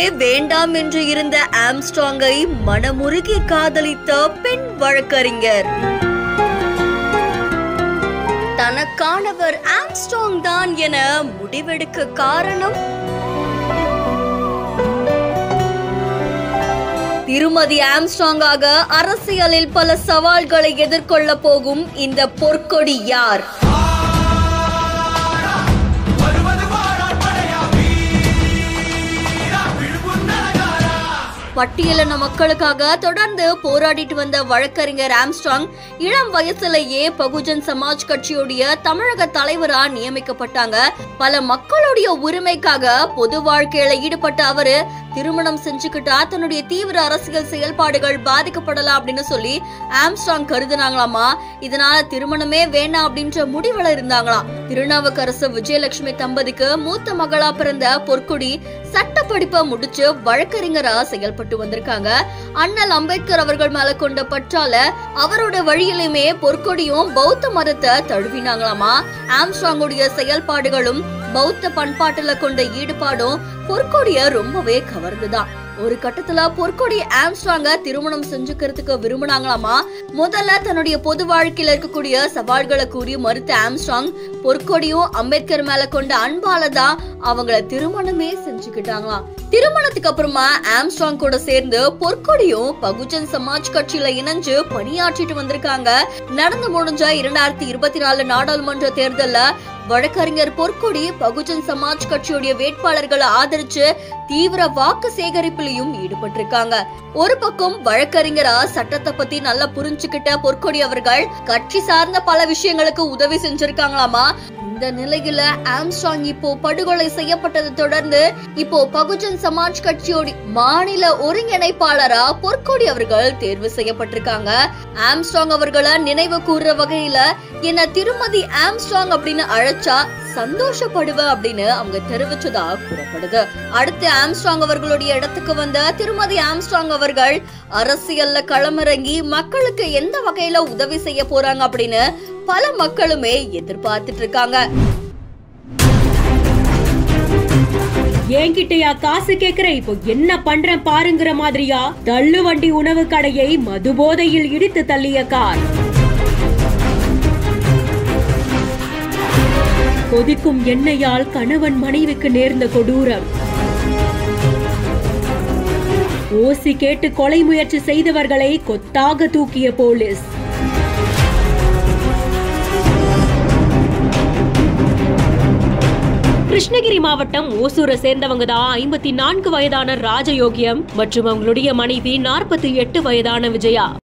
வேண்டாம் என்று இருந்த ஆம்ஸ்ட்ராங்கை மனமுருகி காதலித்த பெண் வழக்கறிஞர் தனக்கானவர் ஆம்ஸ்ட்ராங் தான் என முடிவெடுக்க காரணம் திருமதி ஆம்ஸ்ட்ராங்காக அரசியலில் பல சவால்களை எதிர்கொள்ள போகும் இந்த பொற்கொடி யார் பட்டியலின மக்களுக்காக தொடர்ந்து போராடிட்டு வந்த வழக்கறிஞர் ஆம்ஸ்ட்ராங் இளம் வயசுலயே பகுஜன் சமாஜ் கட்சியுடைய தமிழக தலைவரா நியமிக்கப்பட்டாங்க பல மக்களுடைய உரிமைக்காக பொது வாழ்க்கையில ஈடுபட்ட அவரு திருமணம் செஞ்சுக்கிட்டா தன்னுடைய தீவிர அரசியல் செயல்பாடுகள் பாதிக்கப்படலாம் அப்படின்னு சொல்லி ஆம்ஸ்ட்ராங் கருதுனாங்களாமா இதனால திருமணமே வேணாம் அப்படின்ற முடிவுல இருந்தாங்களாம் திருநாவுக்கரசு விஜயலட்சுமி தம்பதிக்கு மூத்த மகளா பிறந்த பொற்குடி சட்ட படிப்பை முடிச்சு வழக்கறிஞரா செயல்பட்டு வந்திருக்காங்க அண்ணல் அம்பேத்கர் அவர்கள் மேல கொண்ட பற்றால அவரோட வழியிலுமே பொற்கொடியும் பௌத்த மதத்தை தழுவினாங்களாமா ஆம்ஸ்ட்ராங்குடைய செயல்பாடுகளும் பௌத்த பண்பாட்டுல கொண்ட ஈடுபாடும் பொற்கொடிய ரொம்பவே கவர்ந்துதான் ஒரு கட்டத்துல பொற்கொடி ஆம்ஸ்ட்ராங்க திருமணம் செஞ்சுக்கிறதுக்கு விரும்பினாங்களாமா முதல்ல தன்னுடைய பொது வாழ்க்கையில இருக்கக்கூடிய சவால்களை கூறி மறுத்த ஆம்ஸ்ட்ராங் பொற்கொடியும் அம்பேத்கர் மேல கொண்ட அன்பால தான் அவங்கள திருமணமே செஞ்சுக்கிட்டாங்களாம் திருமணத்துக்கு அப்புறமா ஆம்ஸ்ட்ராங் கூட சேர்ந்து பொற்கொடியும் பகுஜன் சமாஜ் கட்சியில இணைஞ்சு பணியாற்றிட்டு வந்திருக்காங்க நடந்து முடிஞ்ச இரண்டாயிரத்தி இருபத்தி நாலு நாடாளுமன்ற தேர்தல்ல வழக்கறிஞர் பொற்கொடி பகுஜன் சமாஜ் கட்சியுடைய வேட்பாளர்களை ஆதரிச்சு தீவிர வாக்கு சேகரிப்பிலையும் ஈடுபட்டிருக்காங்க ஒரு பக்கம் வழக்கறிஞரா சட்டத்தை பத்தி நல்லா புரிஞ்சுக்கிட்ட பொற்கொடி அவர்கள் கட்சி சார்ந்த பல விஷயங்களுக்கு உதவி செஞ்சிருக்காங்களாமா இந்த நிலையில ஆம்ஸ்ட்ராங் இப்போ படுகொலை செய்யப்பட்டதை தொடர்ந்து இப்போ பகுஜன் சமாஜ் கட்சியோட மாநில ஒருங்கிணைப்பாளரா பொற்கொடி அவர்கள் தேர்வு செய்யப்பட்டிருக்காங்க ஆம்ஸ்ட்ராங் அவர்களை நினைவு கூறுற வகையில என்ன திருமதி ஆம்ஸ்ட்ராங் அப்படின்னு அழைச்சா சந்தோஷப்படுவ அப்படின்னு அவங்க தெரிவிச்சதா கூறப்படுது அடுத்து ஆம்ஸ்ட்ராங் அவர்களுடைய இடத்துக்கு வந்த திருமதி ஆம்ஸ்ட்ராங் அவர்கள் அரசியல்ல களமிறங்கி மக்களுக்கு எந்த வகையில உதவி செய்ய போறாங்க அப்படின்னு பல மக்களுமே எதிர்பார்த்துட்டு இருக்காங்க என்கிட்டயா காசு கேக்குற இப்போ என்ன பண்றேன் பாருங்கிற மாதிரியா தள்ளு வண்டி உணவு கடையை மதுபோதையில் இடித்து தள்ளிய கார் கொதிக்கும் எண்ணெயால் கணவன் மனைவிக்கு நேர்ந்த கொடூரம் ஓசி கேட்டு கொலை முயற்சி செய்தவர்களை கொத்தாக தூக்கிய போலீஸ் கிருஷ்ணகிரி மாவட்டம் ஓசூரை சேர்ந்தவங்க தான் ஐம்பத்தி நான்கு வயதான ராஜயோகியம் மற்றும் அவங்களுடைய மனைவி நாற்பத்தி எட்டு வயதான விஜயா